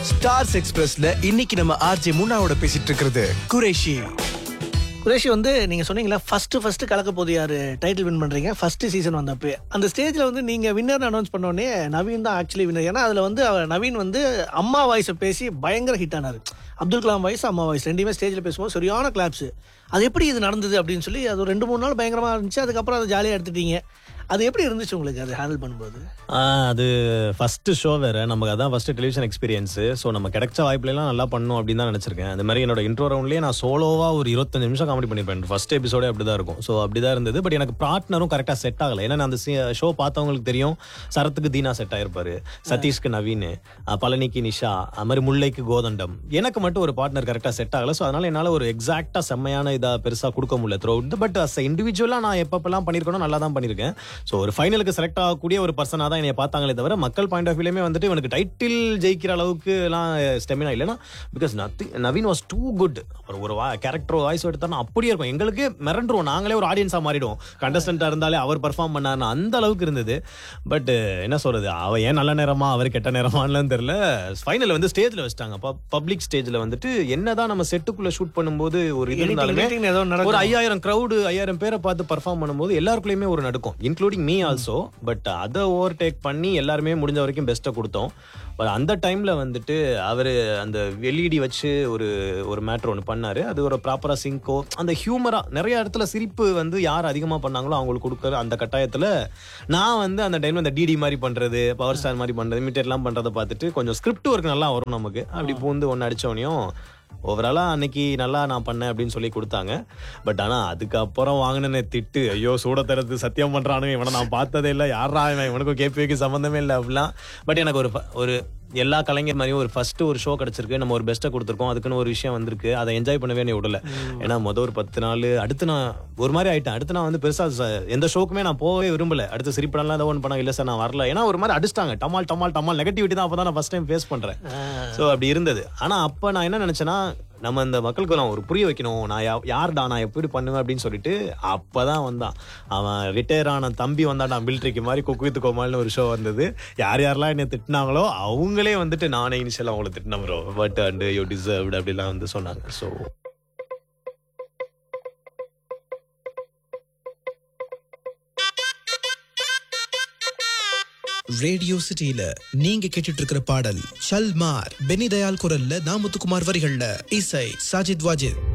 Stars எக்ஸ்பிரஸ்ல இன்னைக்கு நம்ம RJ முன்னாவோட பேசிட்டு இருக்கிறது குரேஷி குரேஷி வந்து நீங்க சொன்னீங்களா ஃபர்ஸ்ட் ஃபர்ஸ்ட் கலக்க போது யாரு டைட்டில் வின் பண்றீங்க ஃபர்ஸ்ட் சீசன் வந்தப்ப அந்த ஸ்டேஜ்ல வந்து நீங்க வின்னர் அனௌன்ஸ் பண்ண உடனே நவீன் தான் ஆக்சுவலி வின்னர் ஏன்னா அதுல வந்து அவர் நவீன் வந்து அம்மா வாய்ஸை பேசி பயங்கர ஹிட் ஆனாரு அப்துல் கலாம் வாய்ஸ் அம்மா வாய்ஸ் ரெண்டுமே ஸ்டேஜ்ல பேசும்போது சரியான கிளாப்ஸ் அது எப்படி இது நடந்தது அப்படின்னு சொல்லி அது ஒரு ரெண்டு மூணு நாள் பயங்கரமா இருந்துச்சு அதுக்கப்புறம் அதை ஜாலியா எடுத்துட்டீங்க அது எப்படி இருந்துச்சு உங்களுக்கு அதை ஹேண்டில் பண்ணும்போது ஆ, அது ஃபர்ஸ்ட் ஷோ வேற நமக்கு அதான் ஃபர்ஸ்ட் டெலிவிஷன் எக்ஸ்பீரியன்ஸ் ஸோ நம்ம கிடைச்ச வாய்ப்புலாம் நல்லா பண்ணணும் அப்படின்னு தான் நினைச்சிருக்கேன் அந்த மாதிரி என்னோட இன்ட்ரோ ரவுண்ட்லேயே நான் சோலோவா ஒரு இருபத்தஞ்சு நிமிஷம் காமெடி பண்ணிருப்பேன் ஃபர்ஸ்ட் எபிசோடே அப்படி தான் இருக்கும் ஸோ அப்படி தான் இருந்தது பட் எனக்கு பார்ட்னரும் கரெக்டாக செட் ஆகலை ஏன்னா நான் அந்த ஷோ பார்த்தவங்களுக்கு தெரியும் சரத்துக்கு தீனா செட் ஆயிருப்பாரு சதீஷ்க்கு நவீன் அஹ், பழனிக்கு நிஷா அது மாதிரி முல்லைக்கு கோதண்டம் எனக்கு மட்டும் ஒரு பார்ட்னர் கரெக்டாக செட் ஆகலை ஸோ அதனால என்னால் ஒரு எக்ஸாக்டாக செம்மையான இதாக பெருசாக கொடுக்க முடியல த்ரூ அவுட் பட் அஸ் இண்டிவிஜுவலாக நான் எப்பப்பெல்லாம் பண்ணியிருக்கணும் நல்லா தான் பண்ணியிருக்கேன் ஸோ ஒரு ஃபைனலுக்கு செலக்ட் ஆகக்கூடிய ஒரு பர்சனாக தான் என்னை பார்த்தாங்களே தவிர மக்கள் பாயிண்ட் ஆஃப் வியூலேயுமே வந்துட்டு இவனுக்கு டைட்டில் ஜெயிக்கிற அளவுக்கு எல்லாம் ஸ்டெமினா இல்லைன்னா பிகாஸ் நத்தி நவீன் வாஸ் டூ குட் ஒரு ஒரு கேரக்டர் வாய்ஸ் எடுத்தாலும் அப்படியே இருக்கும் எங்களுக்கு மிரண்டுருவோம் நாங்களே ஒரு ஆடியன்ஸாக மாறிடுவோம் கண்டஸ்டண்ட்டாக இருந்தாலே அவர் பர்ஃபார்ம் பண்ணாருன்னு அந்த அளவுக்கு இருந்தது பட் என்ன சொல்றது அவ ஏன் நல்ல நேரமா அவர் கெட்ட நேரமான்னு தெரியல ஃபைனல் வந்து ஸ்டேஜ்ல வச்சிட்டாங்க பப்ளிக் ஸ்டேஜ்ல வந்துட்டு என்னதான் நம்ம செட்டுக்குள்ள ஷூட் பண்ணும்போது ஒரு இது Editing, இருந்தாலுமே editing ஏதோ நடக்கும். ஒரு ஐயாயிரம் crowd ஐயாயிரம் பேரை பார்த்து பர்ஃபார்ம் பண்ணும்போது எல்லாருக்குள்ளயுமே ஒரு நடுக்கும் இன்க்ளூடிங் மீ ஆல்சோ பட் அதை ஓவர் டேக் பண்ணி எல்லாருமே முடிஞ்ச வரைக்கும் பெஸ்ட்டை கொடுத்தோம் பட் அந்த டைம்ல வந்துட்டு அவர் அந்த எல்இடி வச்சு ஒரு ஒரு மேட்ரு ஒன்று பண்ணாரு அது ஒரு ப்ராப்பரா சிங்கோ அந்த ஹியூமரா நிறைய இடத்துல சிரிப்பு வந்து யார் அதிகமா பண்ணாங்களோ அவங்களுக்கு கொடுக்குற அந்த கட்டாயத்துல நான் வந்து அந்த டைம்ல அந்த டிடி மாதிரி பண்றது பவர் ஸ்டார் மாதிரி பண்றது இமிட்டேட்லாம் பண்றதை பார்த்துட்டு கொஞ்சம் ஸ்கிரிப்ட் ஒர்க் நல்லா வரும் நமக்கு அப்படி பூந்து ஒன்று அடிச்சோனையும் ஓவராலா அன்னைக்கு நல்லா நான் பண்ணேன் அப்படின்னு சொல்லி கொடுத்தாங்க பட் ஆனா அதுக்கப்புறம் வாங்கின திட்டு ஐயோ சூட தரது சத்தியம் பண்றானுங்க இவனை நான் பார்த்ததே இல்லை யாரா இவன் இவனுக்கும் கேபிக்கு சம்மந்தமே இல்லை அப்படிலாம் பட் எனக்கு ஒரு ஃப- ஒரு எல்லா கலைஞர் மாதிரியும் ஒரு ஃபர்ஸ்ட் ஒரு ஷோ கிடைச்சிருக்கு நம்ம ஒரு பெஸ்ட்டை கொடுத்துருக்கோம் அதுக்குன்னு ஒரு விஷயம் வந்திருக்கு அதை என்ஜாய் பண்ணவே நீ விடல ஏன்னா மொதல் ஒரு பத்து நாள் அடுத்து நான் ஒரு மாதிரி ஆயிட்டேன் அடுத்து நான் வந்து பெருசா ச- எந்த ஷோக்குமே நான் போகவே விரும்பல அடுத்து சிரிப்படம்லாம் ஏதோ ஒன்று பண்ண இல்லை சார் நான் வரல ஏன்னா ஒரு மாதிரி அடிச்சிட்டாங்க டமால் டமால் டமால் நெகட்டிவிட்டி தான் அப்போ தான் நான் ஃபர்ஸ்ட் டைம் ஃபேஸ் பண்றேன் ஸோ அப்படி இருந்தது ஆனா அப்ப நான் என்ன நினைச்சேன்னா நம்ம இந்த மக்களுக்கு நான் ஒரு புரிய வைக்கணும் நான் யா- யார்டா நான் எப்படி பண்ணுவேன் அப்படின்னு சொல்லிட்டு அப்பதான் வந்தான் அவன் ரிட்டையர் ஆன தம்பி வந்தான்டா மிலிட்ரிக்கு மாதிரி குக்குவித்து கோமால்னு ஒரு ஷோ வந்தது யார் யாரெல்லாம் என்னை திட்டினாங்களோ அவங்களே வந்துட்டு நானே இனிஷியல் அவங்கள திட்டின bro but and you deserved அப்படிலாம் வந்து சொன்னாங்க ஸோ ரேடியோ சிட்டியில நீங்க கேட்டுட்டு இருக்கிற பாடல் ஷல்மார் பெனி தயாள் குரல்ல நாமுத்துக்குமார் வரிகள்ல இசை சாஜித் வாஜித்